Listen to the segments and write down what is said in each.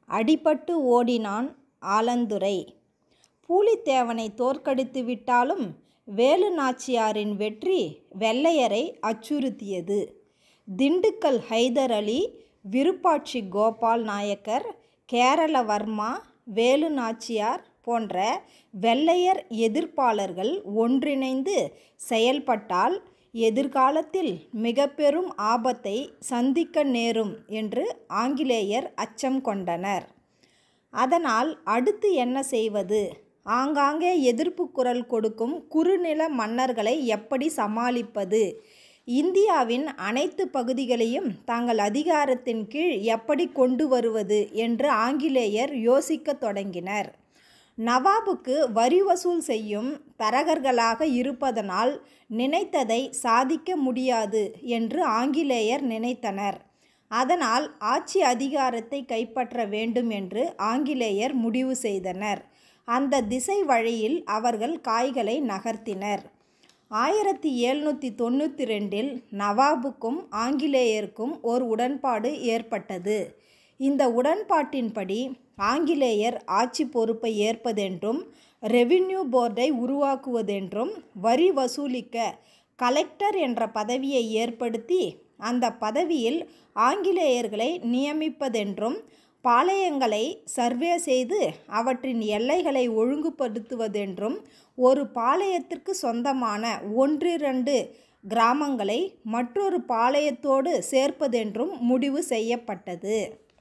அடிபட்டு ஓடினான் ஆலந்துரை. பூலித்தேவனை தோற்கடித்து விட்டாலும் வேலு நாச்சியாரின் வெற்றி வெள்ளையரை அச்சுறுத்தியது. திண்டுக்கல் ஹைதர் அலி, விருப்பாட்சி கோபால் நாயக்கர், கேரளவர்மா, வேலு நாச்சியார் போன்ற வெள்ளையர் எதிர்ப்பாளர்கள் ஒன்றிணைந்து செயல்பட்டால் எதிர்காலத்தில் மிகப்பெரும் ஆபத்தை சந்திக்க நேரும் என்று ஆங்கிலேயர் அச்சம் கொண்டனர். அதனால் அடுத்து என்ன செய்வது? ஆங்காங்கே எதிர்ப்புக் குரல் கொடுக்கும் குறுநில மன்னர்களை எப்படி சமாளிப்பது? இந்தியாவின் அனைத்துப் பகுதிகளையும் தங்கள் அதிகாரத்தின் கீழ் எப்படி கொண்டு வருவது என்று ஆங்கிலேயர் யோசிக்கத் தொடங்கினர். நவாபுக்கு வரி வசூல் செய்யும் தரகர்களாக இருப்பதனால் நினைத்ததை சாதிக்க முடியாது என்று ஆங்கிலேயர் நினைத்தனர். அதனால் ஆட்சி அதிகாரத்தை கைப்பற்ற வேண்டும் என்று ஆங்கிலேயர் முடிவு செய்தனர். அந்த திசை வழியில் அவர்கள் காய்களை நகர்த்தினர். ஆயிரத்து எழுநூற்று தொண்ணூற்றிரண்டில் நவாபுக்கும் ஆங்கிலேயருக்கும் ஓர் உடன்பாடு ஏற்பட்டது. இந்த உடன்பாட்டின்படி ஆங்கிலேயர் ஆட்சிப் பொறுப்பை ஏற்பதென்றும், ரெவின்யூ போர்டை உருவாக்குவதென்றும், வரி வசூலிக்க கலெக்டர் என்ற பதவியை ஏற்படுத்தி அந்தப் பதவியில் ஆங்கிலேயர்களை நியமிப்பதென்றும், பாளையங்களை சர்வே செய்து அவற்றின் எல்லைகளை ஒழுங்குபடுத்துவதென்றும், ஒரு பாளையத்திற்கு சொந்தமான ஒன்றிரண்டு கிராமங்களை மற்றொரு பாளையத்தோடு சேர்ப்பதென்றும் முடிவு செய்யப்பட்டது.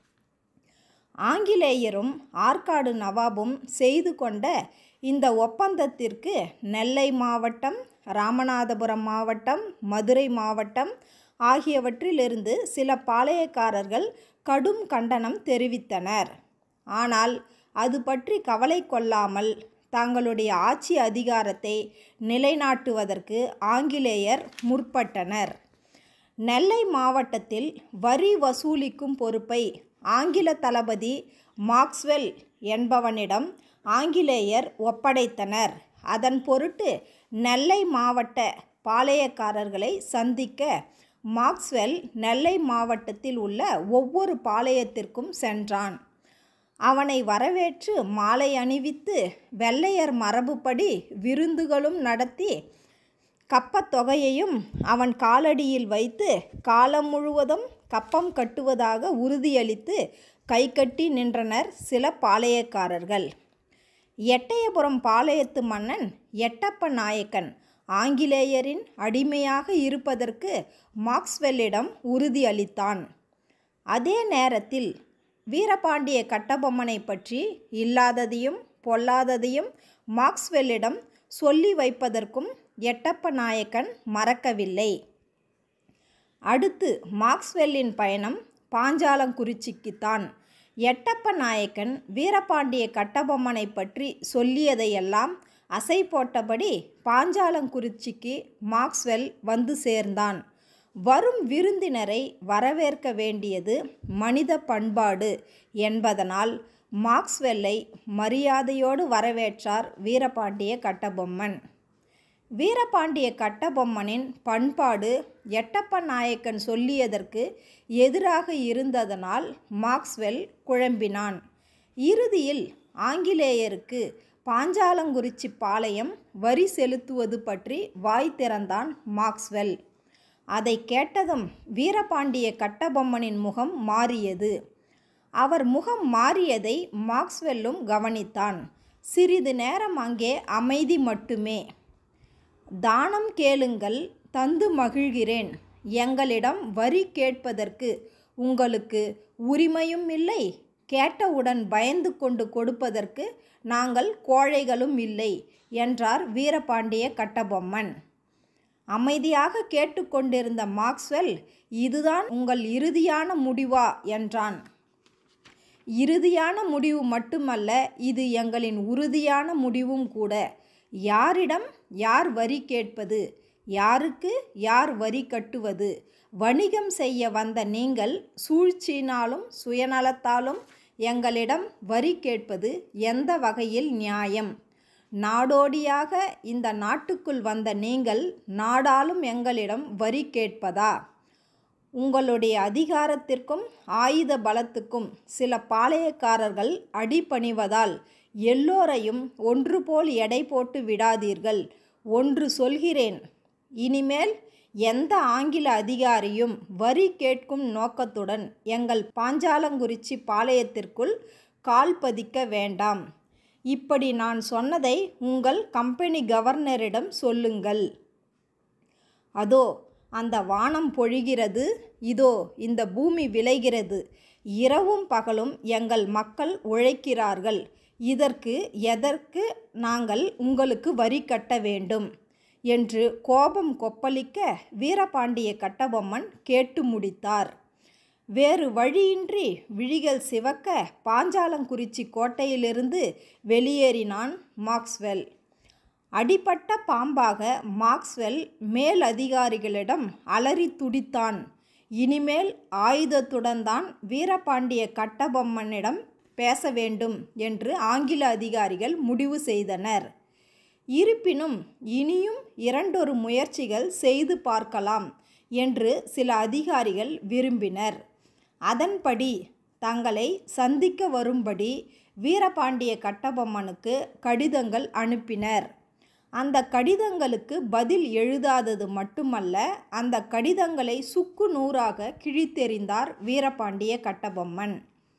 ஆங்கிலேயரும் ஆற்காடு நவாபும் செய்து கொண்ட இந்த ஒப்பந்தத்திற்கு நெல்லை மாவட்டம், இராமநாதபுரம் மாவட்டம், மதுரை மாவட்டம் ஆகியவற்றிலிருந்து சில பாளையக்காரர்கள் கடும் கண்டனம் தெரிவித்தனர். ஆனால் அது பற்றி கவலை கொள்ளாமல் தங்களுடைய ஆட்சி அதிகாரத்தை நிலைநாட்டுவதற்கு ஆங்கிலேயர் முற்பட்டனர். நெல்லை மாவட்டத்தில் வரி வசூலிக்கும் பொறுப்பை ஆங்கில தளபதி மாக்ஸ்வெல் என்பவனிடம் ஆங்கிலேயர் ஒப்படைத்தனர். அதன் பொருட்டு நெல்லை மாவட்ட பாளையக்காரர்களை சந்திக்க மாக்ஸ்வெல் நெல்லை மாவட்டத்தில் உள்ள ஒவ்வொரு பாளையத்திற்கும் சென்றான். அவனை வரவேற்று மாலை அணிவித்து வெள்ளையர் மரபுப்படி விருந்துகளும் நடத்தி கப்பத் தொகையையும் அவன் காலடியில் வைத்து காலம் முழுவதும் கப்பம் கட்டுவதாக உறுதியளித்து கைகட்டி நின்றனர் சில பாளையக்காரர்கள். எட்டயபுரம் பாளையத்து மன்னன் எட்டப்ப நாயக்கன் ஆங்கிலேயரின் அடிமையாக இருப்பதற்கு மாக்ஸ்வெல்லிடம் உறுதி அளித்தான். அதே நேரத்தில் வீரபாண்டிய கட்டபொம்மனைப் பற்றி இல்லாததையும் பொல்லாததையும் மாக்ஸ்வெல்லிடம் சொல்லி வைப்பதற்கும் எட்டப்ப நாயக்கன் மறக்கவில்லை. அடுத்து மாக்ஸ்வெல்லின் பயணம் பாஞ்சாலங்குறிச்சிக்குத்தான். எட்டப்ப நாயக்கன் வீரபாண்டிய கட்டபொம்மனைப் பற்றி சொல்லியதையெல்லாம் அசை போட்டபடி பாஞ்சாலங்குறிச்சிக்கு மாக்ஸ்வெல் வந்து சேர்ந்தான். வரும் விருந்தினரை வரவேற்க வேண்டியது மனிதப் பண்பாடு என்பதனால் மாக்ஸ்வெல்லை மரியாதையோடு வரவேற்றார் வீரபாண்டிய கட்டபொம்மன். வீரபாண்டிய கட்டபொம்மனின் பண்பாடு எட்டப்ப நாயக்கன் சொல்லியதற்கு எதிராக இருந்ததனால் மாக்ஸ்வெல் குழம்பினான். இறுதியில் ஆங்கிலேயருக்கு பாஞ்சாலங்குறிச்சிப் பாளையம் வரி செலுத்துவது பற்றி வாய் திறந்தான் மாக்ஸ்வெல். அதைக் கேட்டதும் வீரபாண்டிய கட்டபொம்மனின் முகம் மாறியது. அவர் முகம் மாறியதை மாக்ஸ்வெல்லும் கவனித்தான். சிறிது நேரம் அங்கே அமைதி மட்டுமே. தானம் கேளுங்கள் தந்து மகிழ்கிறேன். எங்களிடம் வரி கேட்பதற்கு உங்களுக்கு உரிமையும் இல்லை. கேட்டவுடன் பயந்து கொண்டு கொடுப்பதற்கு நாங்கள் கோழைகளும் இல்லை என்றார் வீரபாண்டிய கட்டபொம்மன். அமைதியாக கேட்டுக் கொண்டிருந்த மாக்ஸ்வெல் இதுதான் உங்கள் இறுதியான முடிவா என்றான். இறுதியான முடிவு மட்டுமல்ல இது எங்களின் உறுதியான முடிவும் கூட. யாரிடம் யார் வரி கேட்பது? யாருக்கு யார் வரி கட்டுவது? வணிகம் செய்ய வந்த நீங்கள் சூழ்ச்சியினாலும் சுயநலத்தாலும் எங்களிடம் வரி கேட்பது எந்த வகையில் நியாயம்? நாடோடியாக இந்த நாட்டுக்குள் வந்த நீங்கள் நாடாளும் எங்களிடம் வரி கேட்பதா? உங்களுடைய அதிகாரத்திற்கும் ஆயுத பலத்துக்கும் சில பாளையக்காரர்கள் அடிபணிவதால் எல்லோரையும் ஒன்று போல் எடை போட்டு விடாதீர்கள் ஒன்று சொல்கிறேன் இனிமேல் எந்த ஆங்கில அதிகாரியும் வரி கேட்கும் நோக்கத்துடன் எங்கள் பாஞ்சாலங்குறிச்சி பாளையத்திற்குள் கால் பதிக்க வேண்டாம் இப்படி நான் சொன்னதை உங்கள் கம்பெனி கவர்னரிடம் சொல்லுங்கள் அதோ அந்த வானம் பொழிகிறது இதோ இந்த பூமி விளைகிறது இரவும் பகலும் எங்கள் மக்கள் உழைக்கிறார்கள் இதற்கு எதற்கு நாங்கள் உங்களுக்கு வரி கட்ட வேண்டும் என்று கோபம் கொப்பளிக்க வீரபாண்டிய கட்டபொம்மன் கேட்டு முடித்தார் வேறு வழியின்றி விழிகள் சிவக்க பாஞ்சாலங்குறிச்சி கோட்டையிலிருந்து வெளியேறினான் மாக்ஸ்வெல் அடிபட்ட பாம்பாக மாக்ஸ்வெல் மேல் அதிகாரிகளிடம் அலறி துடித்தான் இனிமேல் ஆயுதத்துடன் தான் வீரபாண்டிய கட்டபொம்மனிடம் பேச வேண்டும் என்று ஆங்கில அதிகாரிகள் முடிவு செய்தனர் இருப்பினும் இனியும் இரண்டொரு முயற்சிகள் செய்து பார்க்கலாம் என்று சில அதிகாரிகள் விரும்பினர் அதன்படி தங்களை சந்திக்க வரும்படி வீரபாண்டிய கட்டபொம்மனுக்கு கடிதங்கள் அனுப்பினர் அந்த கடிதங்களுக்கு பதில் எழுதாதது மட்டுமல்ல அந்த கடிதங்களை சுக்கு நூறாக கிழித்தெறிந்தார் வீரபாண்டிய கட்டபொம்மன்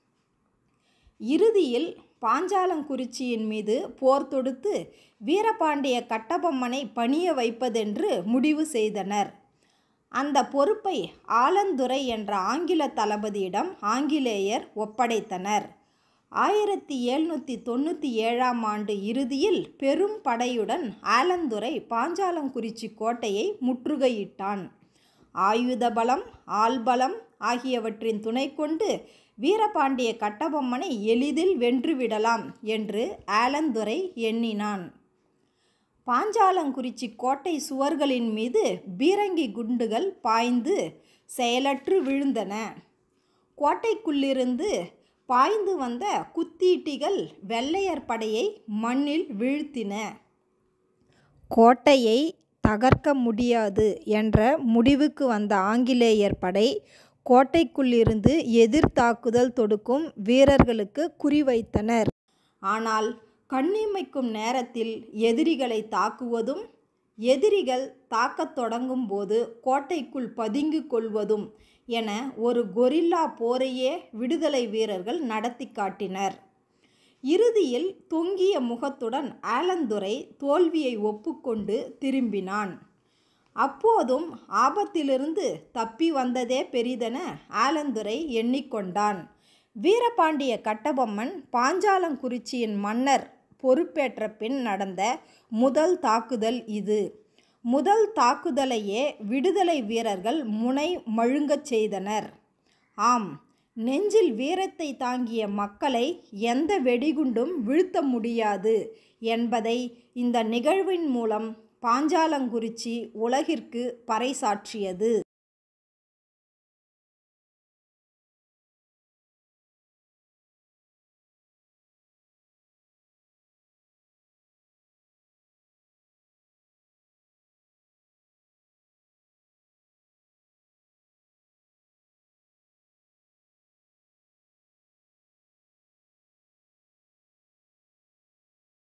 இறுதியில் பாஞ்சாலங்குறிச்சியின் மீது போர் தொடுத்து வீரபாண்டிய கட்டபொம்மனை பணிய வைப்பதென்று முடிவு செய்தனர் அந்த பொறுப்பை ஆலந்துரை என்ற ஆங்கில தளபதியிடம் ஆங்கிலேயர் ஒப்படைத்தனர் ஆயிரத்தி எழுநூற்றி தொண்ணூற்றி ஏழாம் ஆண்டு இறுதியில் பெரும் படையுடன் ஆலந்துரை பாஞ்சாலங்குறிச்சி கோட்டையை முற்றுகையிட்டான் ஆயுத பலம் ஆள்பலம் ஆகியவற்றின் துணை கொண்டு வீரபாண்டிய கட்டபொம்மனை எளிதில் வென்றுவிடலாம் என்று ஆலந்துரை எண்ணினான் பாஞ்சாலங்குறிச்சி கோட்டை சுவர்களின் மீது பீரங்கி குண்டுகள் பாய்ந்து செயலற்று விழுந்தன கோட்டைக்குள்ளிருந்து பாய்ந்து வந்த குத்தீட்டிகள் வெள்ளையர் படையை மண்ணில் வீழ்த்தின கோட்டையை தகர்க்க முடியாது என்ற முடிவுக்கு வந்த ஆங்கிலேயர் படை கோட்டைக்குள்ளிருந்து எதிர்த்தாக்குதல் தொடுக்கும் வீரர்களுக்கு குறிவைத்தனர் ஆனால் கண்ணிமைக்கும் நேரத்தில் எதிரிகளை தாக்குவதும் எதிரிகள் தாக்கத் தொடங்கும் போது கோட்டைக்குள் பதுங்கி கொள்வதும் என ஒரு கொரில்லா போரையே விடுதலை வீரர்கள் நடத்தி காட்டினர் இறுதியில் தொங்கிய முகத்துடன் ஆலந்துரை தோல்வியை ஒப்புக்கொண்டு திரும்பினான் அப்போதும் ஆபத்திலிருந்து தப்பி வந்ததே பெரிதென ஆலந்துரை எண்ணிக்கொண்டான் வீரபாண்டிய கட்டபொம்மன் பாஞ்சாலங்குறிச்சியின் மன்னர் பொறுப்பேற்ற பின் நடந்த முதல் தாக்குதல் இது முதல் தாக்குதலையே விடுதலை வீரர்கள் முனை மழுங்கச் செய்தனர் ஆம் நெஞ்சில் வீரத்தை தாங்கிய மக்களை எந்த வெடிகுண்டும் வீழ்த்த முடியாது என்பதை இந்த நிகழ்வின் மூலம் பாஞ்சாலங்குறிச்சி உலகிற்கு பறைசாற்றியது